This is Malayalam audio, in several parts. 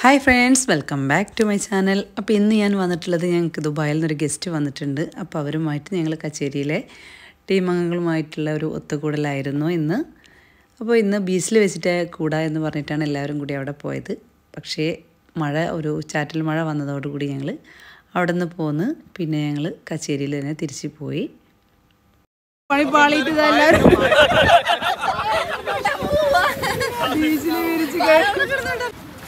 Hi friends welcome back to my channel അപ്പോൾ ഇന്ന് ഞാൻ വന്നിട്ടുള്ളത് ഞങ്ങൾക്ക് ദുബായിൽ നിന്നൊരു ഗസ്റ്റ് വന്നിട്ടുണ്ട് അപ്പോൾ അവരുമായിട്ട് ഞങ്ങൾ കച്ചേരിയിലെ ടീം അംഗങ്ങളുമായിട്ടുള്ള ഒരു ഒത്തുകൂടലായിരുന്നു ഇന്ന് അപ്പോൾ ഇന്ന് ബീച്ചിൽ വെച്ചിട്ട് കൂടാ എന്ന് പറഞ്ഞിട്ടാണ് എല്ലാവരും കൂടി അവിടെ പോയത് പക്ഷേ മഴ ഒരു ചാറ്റൽ മഴ വന്നതോടുകൂടി ഞങ്ങൾ അവിടെ നിന്ന് പോന്ന് പിന്നെ ഞങ്ങൾ കച്ചേരിയിൽ തന്നെ തിരിച്ചു പോയി പണി പാളിയിട്ട് ഇതാ എല്ലാവരും ബീച്ചിൽ വിരിച്ച് കേട്ട്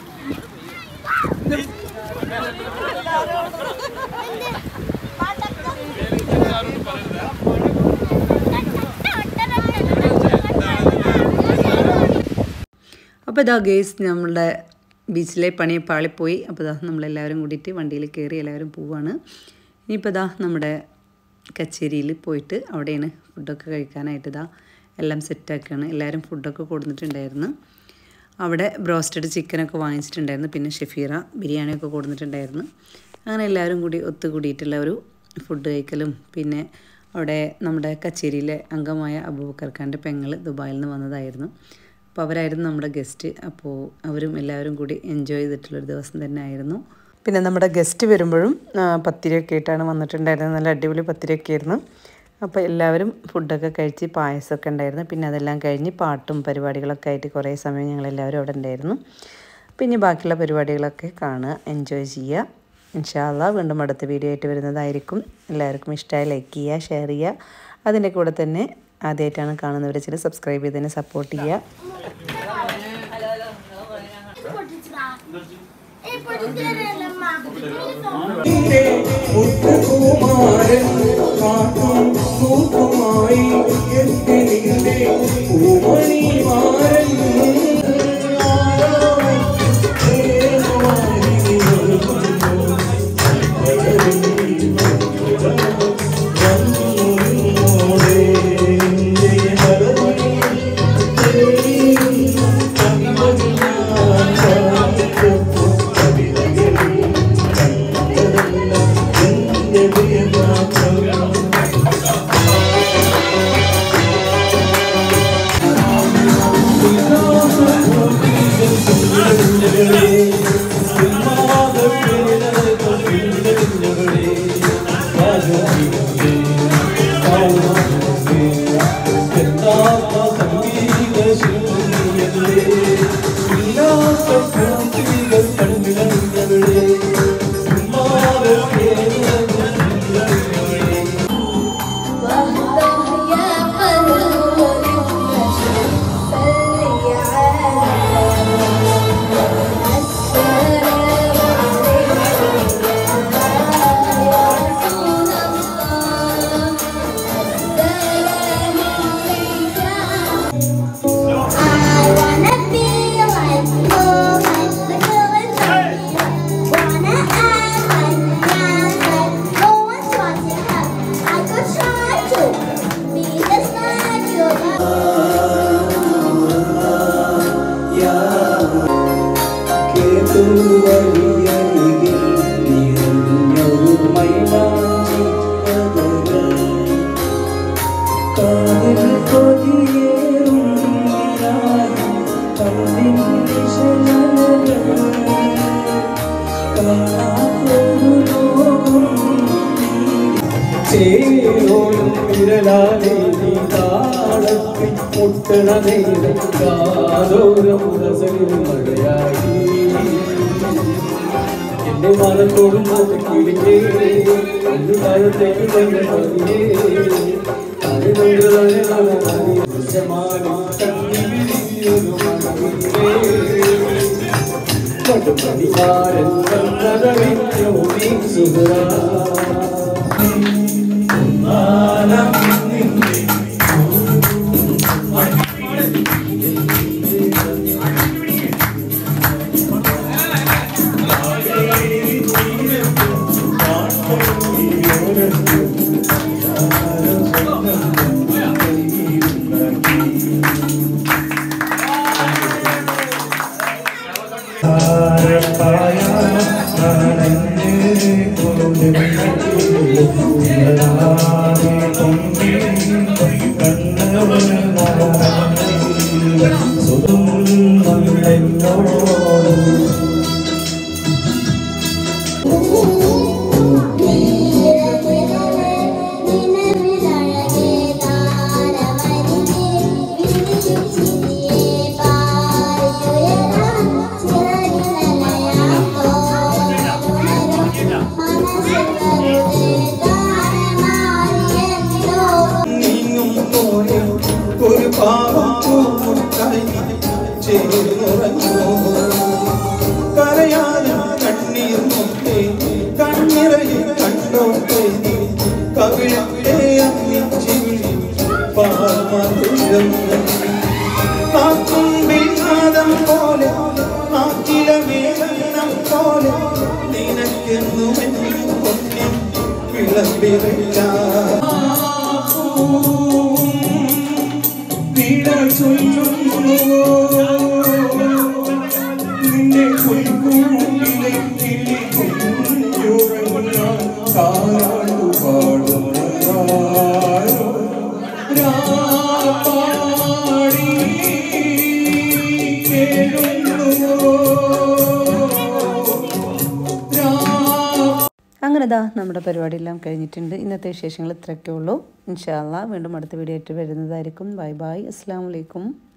അപ്പോൾ ഇതാ ഗേസ് നമ്മളുടെ ബീച്ചിലെ പണി പാളിപ്പോയി അപ്പോൾ ഇതാ നമ്മളെല്ലാവരും കൂടിയിട്ട് വണ്ടിയിൽ കയറി എല്ലാവരും പോവാണ് ഇനിയിപ്പോൾ ഇതാ നമ്മുടെ കച്ചേരിയിൽ പോയിട്ട് അവിടെയാണ് ഫുഡൊക്കെ കഴിക്കാനായിട്ട് ഇതാ എല്ലാം സെറ്റാക്കുകയാണ് എല്ലാവരും ഫുഡൊക്കെ കൊടുത്തിട്ടുണ്ടായിരുന്നു അവിടെ ബ്രോസ്റ്റഡ് ചിക്കനൊക്കെ വാങ്ങിച്ചിട്ടുണ്ടായിരുന്നു പിന്നെ ഷെഫീറ ബിരിയാണിയൊക്കെ കൊടുത്തിട്ടുണ്ടായിരുന്നു അങ്ങനെ എല്ലാവരും കൂടി ഒത്തുകൂടിയിട്ടുള്ള ഒരു ഫുഡ് കഴിക്കലും പിന്നെ അവിടെ നമ്മുടെ കച്ചേരിയിലെ അംഗമായ അബൂബക്കർ ഖാൻ്റെ പെങ്ങൾ ദുബായിൽ നിന്ന് വന്നതായിരുന്നു അപ്പോൾ അവരായിരുന്നു നമ്മുടെ ഗസ്റ്റ് അപ്പോൾ അവരും എല്ലാവരും കൂടി എൻജോയ് ചെയ്തിട്ടുള്ളൊരു ദിവസം തന്നെ ആയിരുന്നു പിന്നെ നമ്മുടെ ഗസ്റ്റ് വരുമ്പോഴും ആ, പത്തിരിയൊക്കെ ആയിട്ടാണ് വന്നിട്ടുണ്ടായിരുന്നത് നല്ല അടിപൊളി പത്തിരിയൊക്കെ ആയിരുന്നു അപ്പോൾ എല്ലാവരും ഫുഡൊക്കെ കഴിച്ച് പായസമൊക്കെ ഉണ്ടായിരുന്നു പിന്നെ അതെല്ലാം കഴിഞ്ഞ് പാട്ടും പരിപാടികളൊക്കെ ആയിട്ട് കുറേ സമയം ഞങ്ങളെല്ലാവരും അവിടെ ഉണ്ടായിരുന്നു പിന്നെ ബാക്കിയുള്ള പരിപാടികളൊക്കെ കാണുക എൻജോയ് ചെയ്യുക ഇൻഷാല്ല വീണ്ടും അടുത്ത വീഡിയോ ആയിട്ട് വരുന്നതായിരിക്കും എല്ലാവർക്കും ഇഷ്ടമായി ലൈക്ക് ചെയ്യുക ഷെയർ ചെയ്യുക അതിൻ്റെ കൂടെ തന്നെ ആദ്യമായിട്ടാണ് കാണുന്നവരെ ചില സബ്സ്ക്രൈബ് ചെയ്ത് തന്നെ സപ്പോർട്ട് ചെയ്യുക മുത്തുകുമാരൻ കാട്ടും കൂട്ടുമായി എത്തിനിന്റെ പൂമണിമാരൻ I wanna be like Mohammed, the girl in Tokyo. Wanna act like Rihanna, no one's watching her. I could try to be just like you. കേതുവഴിയരികിൽ നിറഞ്ഞൊരു മൈലാഞ്ചി കഥകൾ. കാതിൽ കൊതിയേറും നിലാവിൻ കണ്ണിൻ നിശലകൾ. കാണാത്തൊരു ലോകം ചേരോടും വിരലാലെ നീ താളത്തിൽ മുട്ടണ നേരം കാതോരം രസലിൽ മഴയായി എന്റെ മനത്തോടും കിളിക്കേ എന്റെ കാലത്തേക്ക് തന്നെ പതിയേ അത് പടിവാരൻ കണ്ടറിഞ്ഞോ നീ സുഹൃ പാവപ്പൂമുട്ടായി ചേർന്നുറങ്ങോ കരയാനും കണ്ണീർ മുത്തേ കണ്ണിറയെ കണ്ടോട്ടെ കവിളത്തെ അമ്മിച്ചിരി പാമധുരം കാത്തുമ്പിൽ നാദം പോലെ ആക്കിലമേലം പോലെ നിനക്കെന്നും എന്നും പൊന്നം വിളമ്പിറില്ല വീണ ചൊല്ലുന്നുവോ നിന്നെ കൊയ്കൂട്ടിലെ കിളി കുഞ്ഞുറങ്ങാൻ താരാട്ടു പാടുന്നതാരോ രാപ്പാടി കേഴുന്നുവോ രാ അങ്ങനെ ദാ നമ്മുടെ പരിപാടിയെല്ലാം കഴിഞ്ഞിട്ടുണ്ട് ഇന്നത്തെ വിശേഷങ്ങൾ ഇത്രയൊക്കെ ഉള്ളൂ ഇൻഷാല്ല വീണ്ടും അടുത്ത വീഡിയോ ആയിട്ട് വരുന്നതായിരിക്കും ബൈ ബൈ അസ്സാം വലൈക്കും